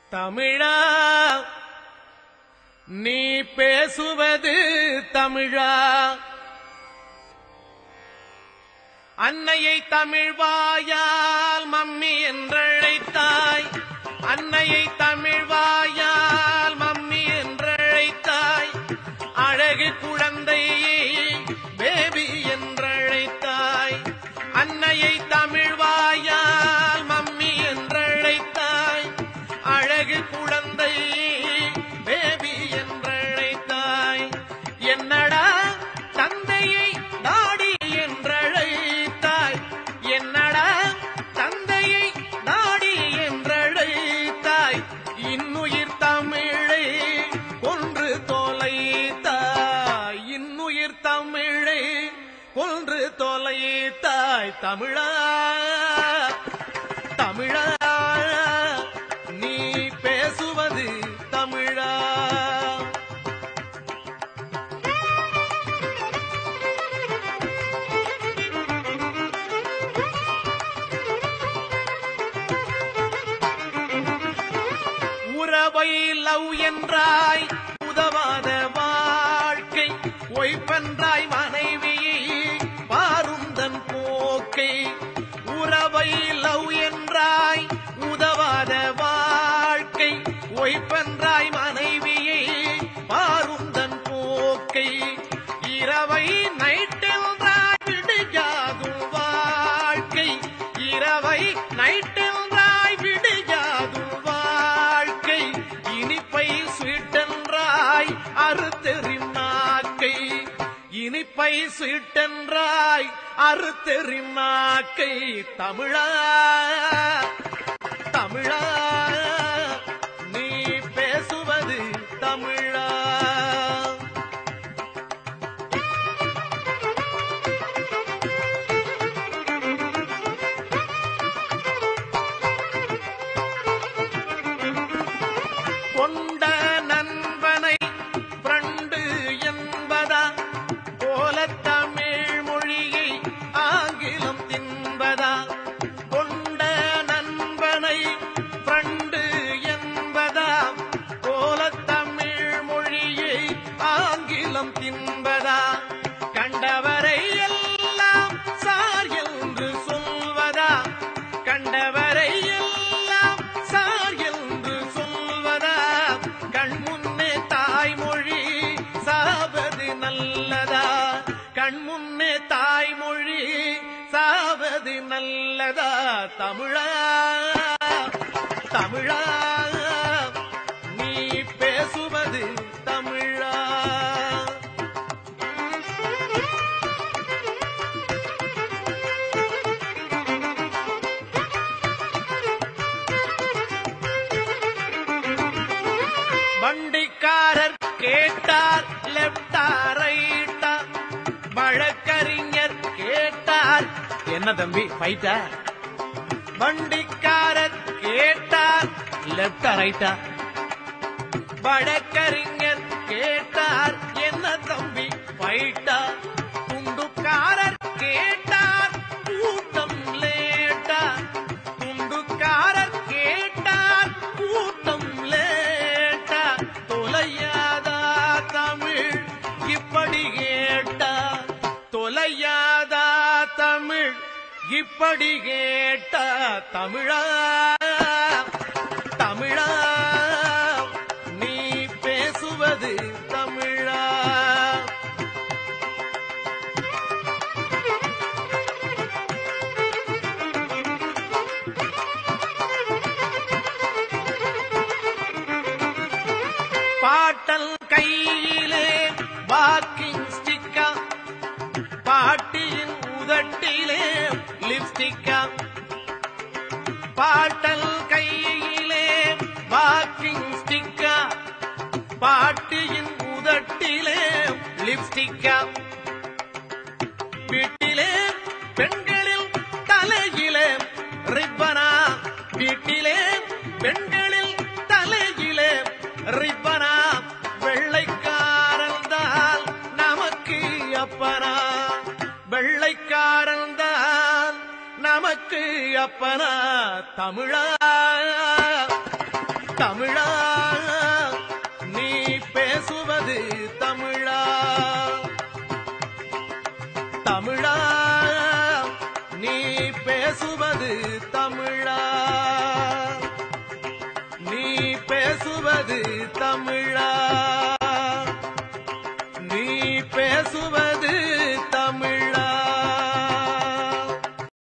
தமிழா நீ பேசுவது தமிழா அன்னையை தமிழ் வாயால் மம்மி என்றழைத்தாய் அன்னையை தமிழ் வாயால் மம்மி என்றழைத்தாய் அழகு குழந்தையை பேபி என்றழைத்தாய் அன்னையை தமிழ் வாயால் மம்மி என்றழைத்தாய் அழகு குழந்தை பேபி என்றழைத்தாய் என்னடா தந்தையை தாடி என்றழைத்தாய் என்னடா தந்தையை தாடி என்றழைத்தாய் இன்னுயிர் தமிழை கொன்று தொலைத்தாய் இன்னுயிர் தமிழை கொன்று தொலைத்தாய் தமிழா தமிழா நீ பேசுவது தமிழா உறவை லவ் என்றாய் உதவாத வாழ்க்கை ஒய்பென்றாய் மனைவியை பாருந்தன் போக்கை உறவை லவ் என்றாய் உதவாத வாழ்க்கை ஒய்பென்றாய் மனைவியை பாருந்தன் போக்கை இரவை நைட்டென்றாய் விடுஜாதும் வாழ்க்கை இரவை நைட்டென்றாய் விடுஜாதும் வாழ்க்கை இனிப்பை ஸ்வீட்டென்றாய் அறுத்தெறிநாக்கை இனிப்பை ஸ்வீட்டென்றாய் அறுத்தெறிநாக்கை தமிழா தமிழா நீ பேசுவது தமிழா கொண்ட நண்பனை ஃப்ரண்டு என்பதா போல தமிழ் மொழியை ஆங்கிலம் தின்பதா கொண்ட நண்பனை ஃப்ரண்டு என்பதா போல தமிழ் மொழியை ஆங்கிலம் தின்பதா கண்டவரை எல்லாம் சார் என்று சொல்வதா கண்டவரை எல்லாம் சார் என்று சொல்வதா கண் முன்னே தாய்மொழி சாவது நல்லதா கண் முன்னே தாய்மொழி சாவது நல்லதா தமிழா தமிழா நீ பேசுவது தமிழா வண்டிக்காரர் கேட்டார் லெப்டா ரைட்டா வழக்கறிஞர் கேட்டார் என்ன தம்பி ஃபைட்டா வண்டிக்காரர் கேட்டார் லெப்டா ரைட்டா வழக்கறிஞர் கேட்டார் என்ன தம்பி ஃபைட்டா துண்டுக்காரர் கேட்டார் கூட்டம் லேட்டா துண்டுக்காரர் கேட்டார் கூட்டம் லேட்டா தொலையாதா தமிழ் இப்படி கேட்டா தொலையாதா தமிழ் இப்படி கேட்டா தமிழா தமிழா நீ பேசுவது தமிழா பாட்டல் கையிலே வாக்கிங் ஸ்டிக்கா பாட்டியின் உதட்டிலே லிப்ஸ்டிக்கா பாட்டல் கையிலே வாக்கிங் ஸ்டிக்கா பாட்டியின் உதட்டிலே லிப்ஸ்டிக்கா வீட்டிலே பெண்களில் தலையிலே ரிப்பனா வீட்டிலே பெண்களில் தலையிலே ரிப்பனா வெள்ளைக்காரன் தான் நமக்கு அப்பனா வெள்ளைக்காரன் தான் நமக்கு அப்பனா தமிழா தமிழா நீ பேசுவது தமிழா தமிழா நீ பேசுவது தமிழா நீ பேசுவது தமிழா